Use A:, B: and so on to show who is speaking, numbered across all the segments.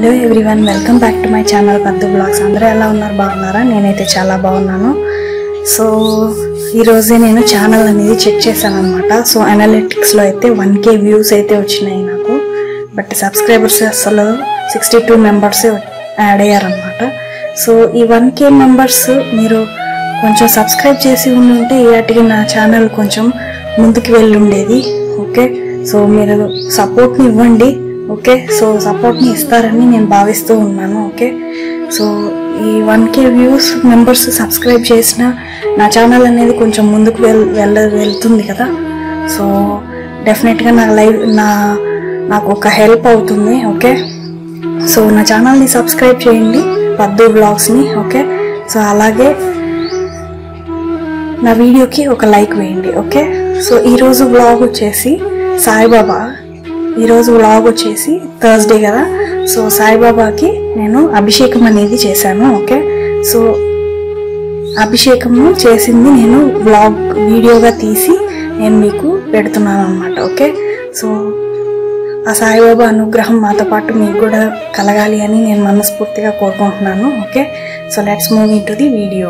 A: hello everyone welcome back to my channel Paddu blogs అందరూ ఎలా ఉన్నారు బాగున్నారా నేనైతే చాలా బాగున్నాను సో ఈరోజే నేను ఛానల్ అనేది చెక్ చేశాను అనమాట సో అనలిటిక్స్లో అయితే వన్ కే వ్యూస్ అయితే వచ్చినాయి నాకు బట్ సబ్స్క్రైబర్స్ అసలు సిక్స్టీ టూ మెంబర్స్ యాడ్ అయ్యారనమాట సో ఈ వన్ కే మెంబర్స్ మీరు కొంచెం సబ్స్క్రైబ్ చేసి ఉండి ఉంటే ఇవాటికి నా ఛానల్ కొంచెం ముందుకు వెళ్ళి ఉండేది ఓకే సో మీరు సపోర్ట్ని ఇవ్వండి ఓకే సో సపోర్ట్ని ఇస్తారని నేను భావిస్తూ ఉన్నాను ఓకే సో ఈ one K views members subscribe చేసిన నా ఛానల్ అనేది కొంచెం ముందుకు వెల్ వెళ్ళ వెళ్తుంది కదా సో డెఫినెట్గా నా లైవ్ నా నాకు ఒక హెల్ప్ అవుతుంది ఓకే సో నా ఛానల్ని సబ్స్క్రైబ్ చేయండి పద్దు బ్లాగ్స్ని ఓకే సో అలాగే నా వీడియోకి ఒక లైక్ వేయండి ఓకే సో ఈరోజు వ్లాగ్ వచ్చేసి సాయిబాబా ఈరోజు వ్లాగ్ వచ్చేసి థర్స్డే కదా సో సాయిబాబాకి నేను అభిషేకం అనేది చేశాను ఓకే సో అభిషేకము చేసింది నేను వ్లాగ్ వీడియోగా తీసి నేను మీకు పెడుతున్నాను అనమాట ఓకే సో ఆ సాయిబాబా అనుగ్రహం మాతో పాటు మీకు కూడా కలగాలి అని నేను మనస్ఫూర్తిగా కోరుకుంటున్నాను okay so let's move into the video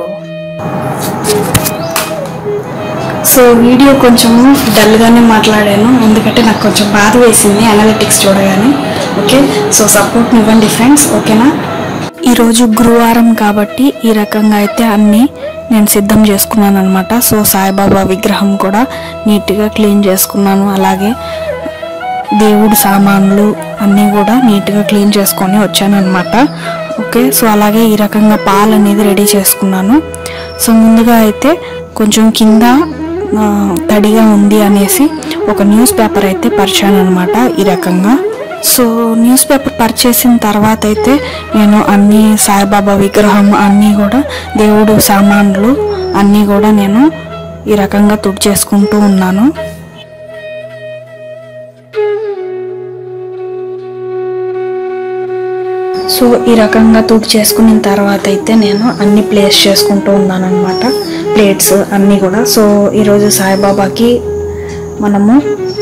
A: so video కొంచెం డల్గానే మాట్లాడాను ఎందుకంటే నాకు కొంచెం బాధ వేసింది అనలిటిక్స్ చూడగానే ఓకే సో సపోర్ట్ ఇవ్వండి ఫ్రెండ్స్ ఓకేనా ఈరోజు గురువారం కాబట్టి ఈ రకంగా అయితే అన్నీ నేను సిద్ధం చేసుకున్నాను అనమాట సో సాయిబాబా విగ్రహం కూడా నీట్గా క్లీన్ చేసుకున్నాను అలాగే దేవుడు సామాన్లు అన్నీ కూడా నీట్గా క్లీన్ చేసుకొని వచ్చాను అనమాట ఓకే సో అలాగే ఈ రకంగా పాలు అనేది రెడీ చేసుకున్నాను సో ముందుగా అయితే కొంచెం కింద ఆ, తడిగా ఉంది అనేసి ఒక న్యూస్ పేపర్ అయితే పరిచాను అనమాట ఈ రకంగా సో న్యూస్ పేపర్ పరిచేసిన తర్వాత అయితే నేను అన్ని సాయిబాబా విగ్రహం అన్నీ కూడా దేవుడు సామాన్లు అన్నీ కూడా నేను ఈ రకంగా తుడిచేసుకుంటూ ఉన్నాను సో ఈ రకంగా తుడి చేసుకున్న తర్వాత అయితే నేను అన్ని ప్లేస్ చేసుకుంటూ ఉన్నాను అనమాట ప్లేట్స్ అన్నీ కూడా సో ఈరోజు సాయిబాబాకి మనము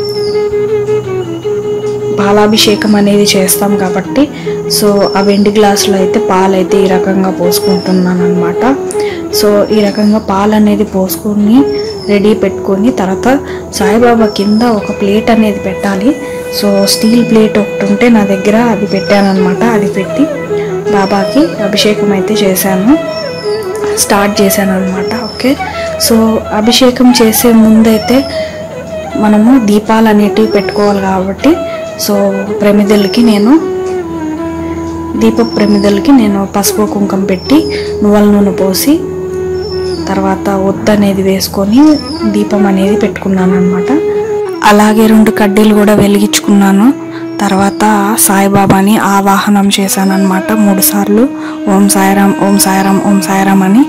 A: పాలాభిషేకం అనేది చేస్తాం కాబట్టి సో ఆ వెండి గ్లాసులో అయితే పాలు అయితే ఈ రకంగా పోసుకుంటున్నాను అనమాట సో ఈ రకంగా పాలు అనేది పోసుకొని రెడీ పెట్టుకొని తర్వాత సాయిబాబా కింద ఒక ప్లేట్ అనేది పెట్టాలి సో స్టీల్ ప్లేట్ ఒకటి ఉంటే నా దగ్గర అది పెట్టానమాట అది పెట్టి బాబాకి అభిషేకం అయితే చేశాను స్టార్ట్ చేశాను అనమాట ఓకే సో అభిషేకం చేసే ముందైతే మనము దీపాలు అనేటివి పెట్టుకోవాలి కాబట్టి సో ప్రమిదలకి నేను దీప ప్రమిదలకి నేను పసుపు కుంకుమ పెట్టి నువ్వుల నూనె పోసి తర్వాత ఒత్తు అనేది వేసుకొని దీపం అనేది పెట్టుకున్నాను అనమాట అలాగే రెండు కడ్డీలు కూడా వెలిగించుకున్నాను తర్వాత సాయిబాబాని ఆవాహనం చేశాను అనమాట మూడు సార్లు ఓం సాయిరాం ఓం సాయిరాం ఓం సాయిరాం అని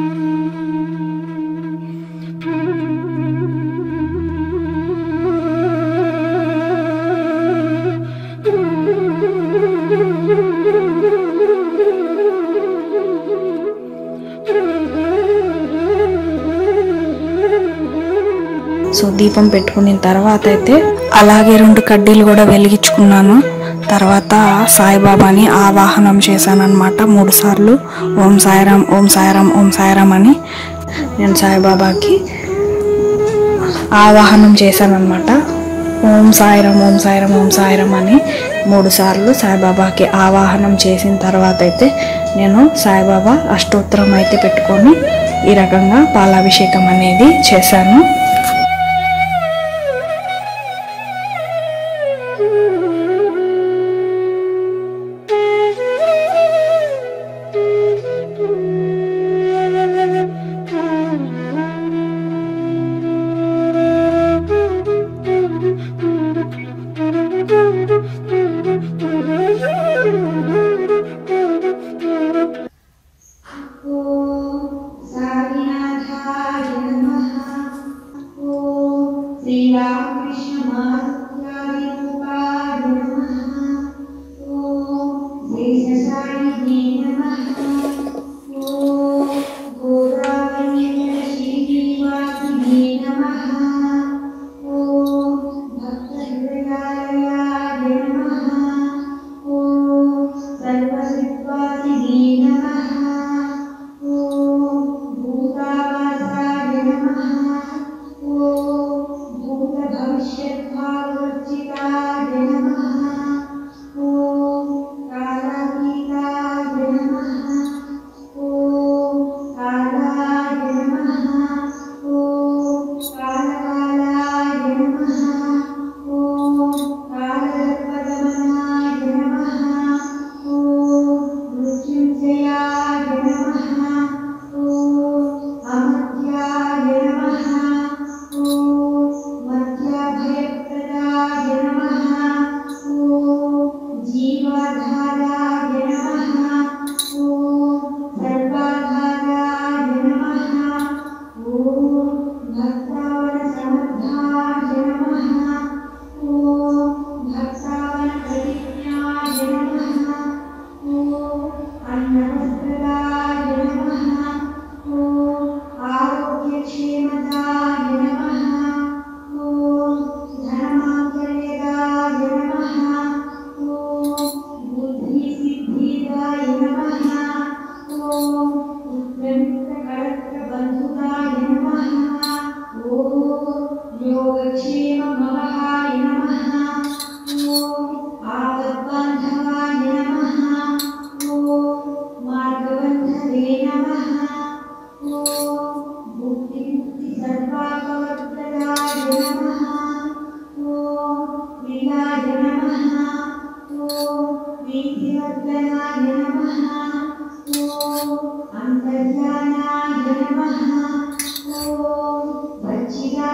A: సో దీపం పెట్టుకున్న తర్వాత అయితే అలాగే రెండు కడ్డీలు కూడా వెలిగించుకున్నాను తర్వాత సాయిబాబాని ఆవాహనం చేశాను అనమాట మూడు సార్లు ఓం సాయిరాం ఓం సాయిరాం ఓం సాయిరాం అని నేను సాయిబాబాకి ఆవాహనం చేశాను అనమాట ఓం సాయిరాం ఓం సాయిరాం ఓం సాయిరాం అని మూడు సార్లు సాయిబాబాకి ఆవాహనం చేసిన తర్వాత అయితే నేను సాయిబాబా అష్టోత్తరం అయితే పెట్టుకొని ఈ రకంగా పాలాభిషేకం అనేది చేశాను
B: साईनाथाय नमः ॐ श्रीरामकृष्णमारुत्यादिरूपाय नमः ॐ शेषशायिने नमः ॐ गोदावरीश्रीनिवासिने नमः ॐ भक्तहृदयाय नमः ॐ योगक्षेममहाय नमः ॐ आपद्बान्धवाय नमः ॐ मार्गबन्धवे नमः ॐ मुक्तिमुक्तिसर्वापवर्तकाय नमः ॐ प्रियाय नमः ॐ प्रीतिवर्धनाय नमः ॐ अन्तर्जानाय नमः ॐ वज्जिरा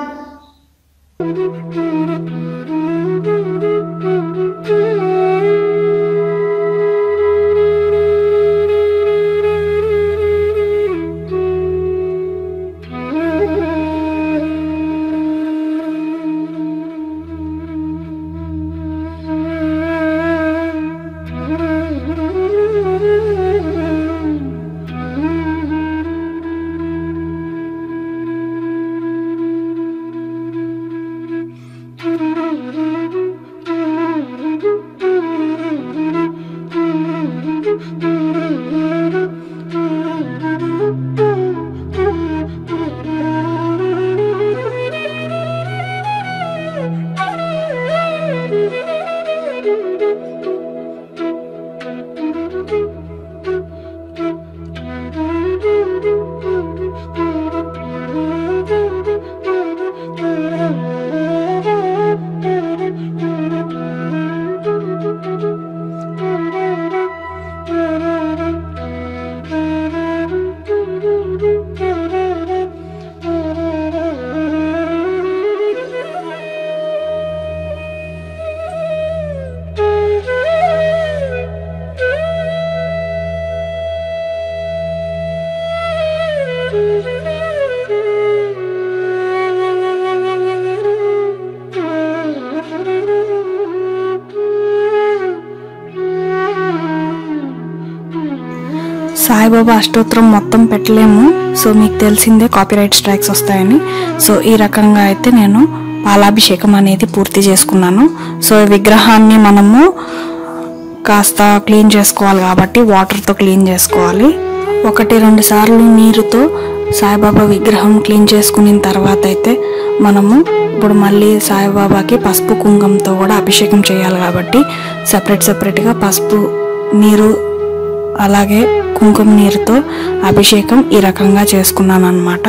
A: సాయిబాబా అష్టోత్తరం మొత్తం పెట్టలేము సో మీకు తెలిసిందే కాపీరైట్ స్ట్రైక్స్ వస్తాయని సో ఈ రకంగా అయితే నేను పాలాభిషేకం అనేది పూర్తి చేసుకున్నాను సో ఈ విగ్రహాన్ని మనము కాస్త క్లీన్ చేసుకోవాలి కాబట్టి వాటర్తో క్లీన్ చేసుకోవాలి ఒకటి రెండు సార్లు నీరుతో సాయిబాబా విగ్రహం క్లీన్ చేసుకున్న తర్వాత అయితే మనము ఇప్పుడు మళ్ళీ సాయిబాబాకి పసుపు కుంకంతో కూడా అభిషేకం చేయాలి కాబట్టి సపరేట్ సపరేట్గా పసుపు నీరు అలాగే కుంకుమ నీరుతో అభిషేకం ఈ రకంగా చేసుకున్నాను అనమాట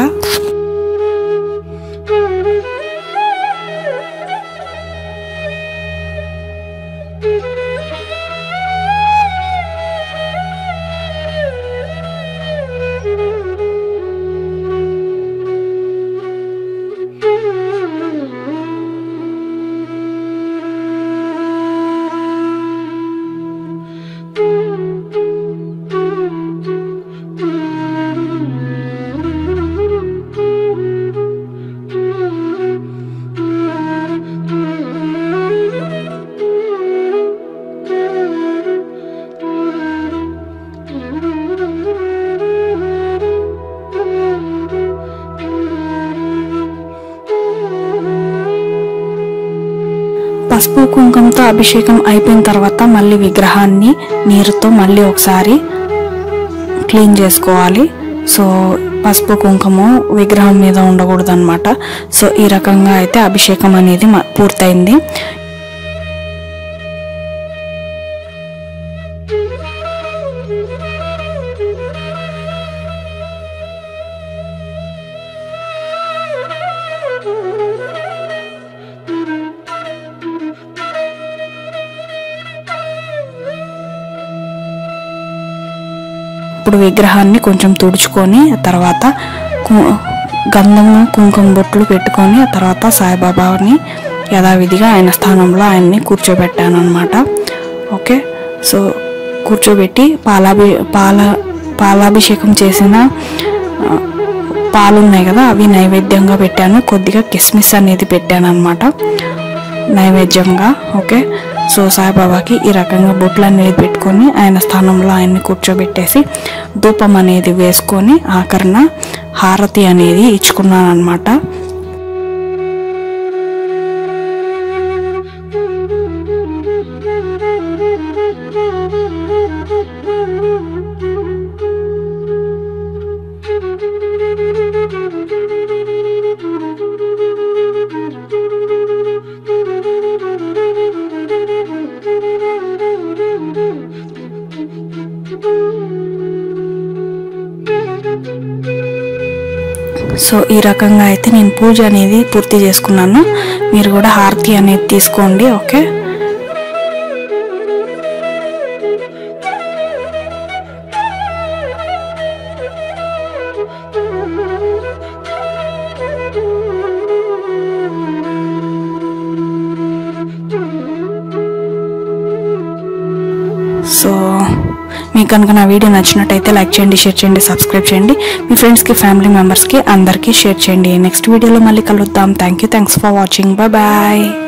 A: పసుపు కుంకుమతో అభిషేకం అయిపోయిన తర్వాత మళ్ళీ విగ్రహాన్ని నీరుతో మళ్ళీ ఒకసారి క్లీన్ చేసుకోవాలి సో పసుపు కుంకుమ విగ్రహం మీద ఉండకూడదు అనమాట సో ఈ రకంగా అయితే అభిషేకం అనేది మ- పూర్తయింది ఇప్పుడు విగ్రహాన్ని కొంచెం తుడుచుకొని ఆ తర్వాత కు- గంధము కుంకుమ బొట్లు పెట్టుకొని ఆ తర్వాత సాయిబాబాని యథావిధిగా ఆయన స్థానంలో ఆయన్ని కూర్చోబెట్టాను అనమాట ఓకే సో కూర్చోబెట్టి పాలాభి పాల పాలాభిషేకం చేసిన ఆ, పాలు ఉన్నాయి కదా అవి నైవేద్యంగా పెట్టాను కొద్దిగా కిస్మిస్ అనేది పెట్టాను అనమాట నైవేద్యంగా ఓకే సో సాయిబాబాకి ఈ రకంగా బొట్లు అనేది పెట్టుకొని ఆయన స్థానంలో ఆయన్ని కూర్చోబెట్టేసి ధూపం అనేది వేసుకొని ఆఖరణ హారతి అనేది ఇచ్చుకున్నాను అనమాట సో ఈ రకంగా అయితే నేను పూజ అనేది పూర్తి చేసుకున్నాను మీరు కూడా హారతి అనేది తీసుకోండి ఓకే సో మీకు కనుక నా వీడియో నచ్చినట్టయితే లైక్ చేయండి షేర్ చేయండి సబ్స్క్రైబ్ చేయండి మీ ఫ్రెండ్స్కి ఫ్యామిలీ మెంబర్స్కి అందరికీ షేర్ చేయండి నెక్స్ట్ వీడియోలో మళ్ళీ కలుద్దాం thank you thanks for watching bye bye